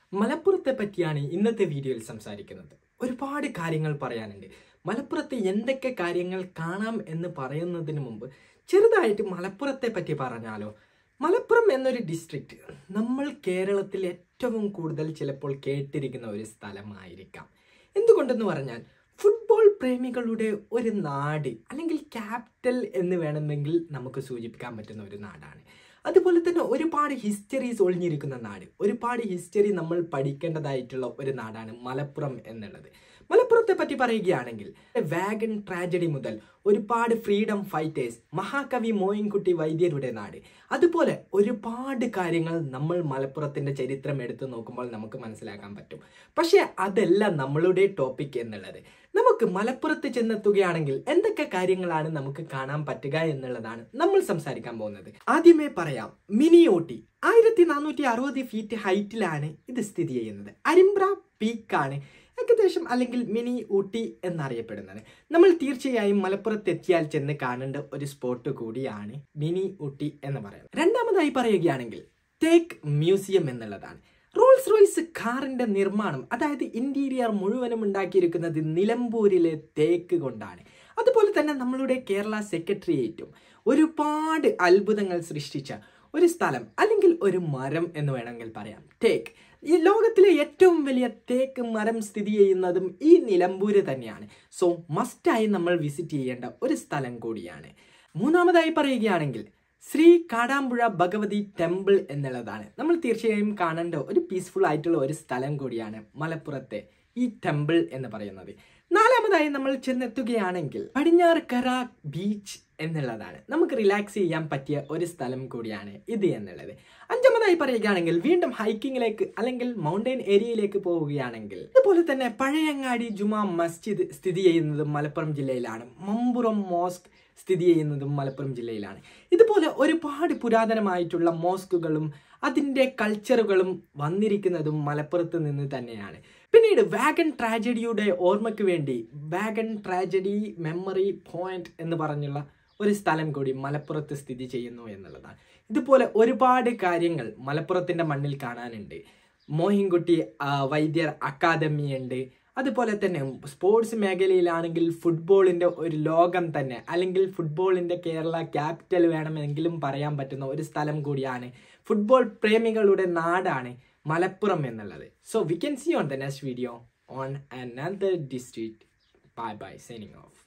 മലപ്പുറത്തെ പറ്റിയാണ് ഇന്നത്തെ വീഡിയോയിൽ സംസാരിക്കുന്നത് ഒരുപാട് കാര്യങ്ങൾ പറയാനുണ്ട് മലപ്പുറത്ത് എന്തൊക്കെ കാര്യങ്ങൾ കാണാം എന്ന് പറയുന്നതിന് മുമ്പ് ചെറുതായിട്ട് മലപ്പുറത്തെ പറ്റി പറഞ്ഞാലോ മലപ്പുറം എന്നൊരു ഡിസ്ട്രിക്റ്റ് നമ്മൾ കേരളത്തിൽ ഏറ്റവും കൂടുതൽ ചിലപ്പോൾ കേട്ടിരിക്കുന്ന ഒരു സ്ഥലമായിരിക്കാം എന്തുകൊണ്ടെന്ന് പറഞ്ഞാൽ ഫുട്ബോൾ പ്രേമികളുടെ ഒരു നാട് അല്ലെങ്കിൽ ക്യാപിറ്റൽ എന്ന് വേണമെങ്കിൽ നമുക്ക് സൂചിപ്പിക്കാൻ പറ്റുന്ന ഒരു നാടാണ് അതുപോലെ തന്നെ ഒരുപാട് ഹിസ്റ്ററീസ് ഒളിഞ്ഞിരിക്കുന്ന നാട് ഒരുപാട് ഹിസ്റ്ററി നമ്മൾ പഠിക്കേണ്ടതായിട്ടുള്ള ഒരു നാടാണ് മലപ്പുറം എന്നുള്ളത് മലപ്പുറത്തെ പറ്റി പറയുകയാണെങ്കിൽ വാഗൺ ട്രാജഡി മുതൽ ഒരുപാട് ഫ്രീഡം ഫൈറ്റേഴ്സ് മഹാകവി മോയിൻകുട്ടി വൈദ്യരുടെ നാട് അതുപോലെ ഒരുപാട് കാര്യങ്ങൾ നമ്മൾ മലപ്പുറത്തിന്റെ ചരിത്രം എടുത്തു നോക്കുമ്പോൾ നമുക്ക് മനസ്സിലാക്കാൻ പറ്റും പക്ഷേ അതല്ല നമ്മളുടെ ടോപ്പിക് എന്നുള്ളത് നമുക്ക് മലപ്പുറത്ത് ചെന്നെത്തുകയാണെങ്കിൽ എന്തൊക്കെ കാര്യങ്ങളാണ് നമുക്ക് കാണാൻ പറ്റുക എന്നുള്ളതാണ് നമ്മൾ സംസാരിക്കാൻ പോകുന്നത് ആദ്യമേ പറയാം മിനി ഊട്ടി ആയിരത്തി നാനൂറ്റി അറുപത് ഫീറ്റ് ഹൈറ്റിലാണ് ഇത് സ്ഥിതി ചെയ്യുന്നത് അരിമ്പ്ര പീക്കാണ് ഏകദേശം അല്ലെങ്കിൽ മിനി ഊട്ടി എന്നറിയപ്പെടുന്നത് നമ്മൾ തീർച്ചയായും മലപ്പുറത്ത് എത്തിയാൽ ചെന്ന് കാണേണ്ട ഒരു സ്പോട്ട് കൂടിയാണ് മിനി ഊട്ടി എന്ന് പറയുന്നത് രണ്ടാമതായി പറയുകയാണെങ്കിൽ തേക്ക് മ്യൂസിയം എന്നുള്ളതാണ് റോൾസ് റോയ്സ് കാറിന്റെ നിർമ്മാണം അതായത് ഇന്റീരിയർ മുഴുവനും ഉണ്ടാക്കിയിരിക്കുന്നത് നിലമ്പൂരിലെ തേക്ക് കൊണ്ടാണ് അതുപോലെ തന്നെ നമ്മളുടെ കേരള സെക്രട്ടേറിയറ്റും ഒരുപാട് അത്ഭുതങ്ങൾ സൃഷ്ടിച്ച ഒരു സ്ഥലം അല്ലെങ്കിൽ ഒരു മരം എന്ന് വേണമെങ്കിൽ പറയാം തേക്ക് ഈ ലോകത്തിലെ ഏറ്റവും വലിയ തേക്ക് മരം സ്ഥിതി ചെയ്യുന്നതും ഈ നിലമ്പൂര് തന്നെയാണ് സോ മസ്റ്റായി നമ്മൾ വിസിറ്റ് ചെയ്യേണ്ട ഒരു സ്ഥലം കൂടിയാണ് മൂന്നാമതായി പറയുകയാണെങ്കിൽ ശ്രീ കാടാമ്പുഴ ഭഗവതി ടെമ്പിൾ എന്നുള്ളതാണ് നമ്മൾ തീർച്ചയായും കാണേണ്ട ഒരു പീസ്ഫുൾ ആയിട്ടുള്ള ഒരു സ്ഥലം കൂടിയാണ് മലപ്പുറത്തെ ഈ ടെമ്പിൾ എന്ന് പറയുന്നത് നാലാമതായി നമ്മൾ ചെന്നെത്തുകയാണെങ്കിൽ പടിഞ്ഞാറക്കര ബീച്ച് എന്നുള്ളതാണ് നമുക്ക് റിലാക്സ് ചെയ്യാൻ പറ്റിയ ഒരു സ്ഥലം കൂടിയാണ് ഇത് എന്നുള്ളത് അഞ്ചാമതായി പറയുകയാണെങ്കിൽ വീണ്ടും ഹൈക്കിങ്ങിലേക്ക് അല്ലെങ്കിൽ മൗണ്ടൈൻ ഏരിയയിലേക്ക് പോവുകയാണെങ്കിൽ അതുപോലെ തന്നെ പഴയങ്ങാടി ജുമാ മസ്ജിദ് സ്ഥിതി ചെയ്യുന്നതും മലപ്പുറം ജില്ലയിലാണ് മമ്പുറം മോസ്ക് സ്ഥിതി ചെയ്യുന്നതും മലപ്പുറം ജില്ലയിലാണ് ഇതുപോലെ ഒരുപാട് പുരാതനമായിട്ടുള്ള മോസ്കുകളും അതിൻ്റെ കൾച്ചറുകളും വന്നിരിക്കുന്നതും മലപ്പുറത്ത് നിന്ന് തന്നെയാണ് പിന്നീട് വാഗൺ ട്രാജഡിയുടെ ഓർമ്മയ്ക്ക് വേണ്ടി വാഗൺ ട്രാജഡി മെമ്മറി പോയിന്റ് എന്ന് പറഞ്ഞുള്ള ഒരു സ്ഥലം കൂടി മലപ്പുറത്ത് സ്ഥിതി ചെയ്യുന്നു എന്നുള്ളതാണ് ഇതുപോലെ ഒരുപാട് കാര്യങ്ങൾ മലപ്പുറത്തിൻ്റെ മണ്ണിൽ കാണാനുണ്ട് മോഹിൻകുട്ടി വൈദ്യർ അക്കാദമി ഉണ്ട് അതുപോലെ തന്നെ സ്പോർട്സ് മേഖലയിലാണെങ്കിൽ ഫുട്ബോളിൻ്റെ ഒരു ലോകം തന്നെ അല്ലെങ്കിൽ ഫുട്ബോളിൻ്റെ കേരള ക്യാപിറ്റൽ വേണമെങ്കിലും പറയാൻ പറ്റുന്ന ഒരു സ്ഥലം കൂടിയാണ് ഫുട്ബോൾ പ്രേമികളുടെ നാടാണ് മലപ്പുറം എന്നുള്ളത് so we can see on the next video on another district bye bye signing of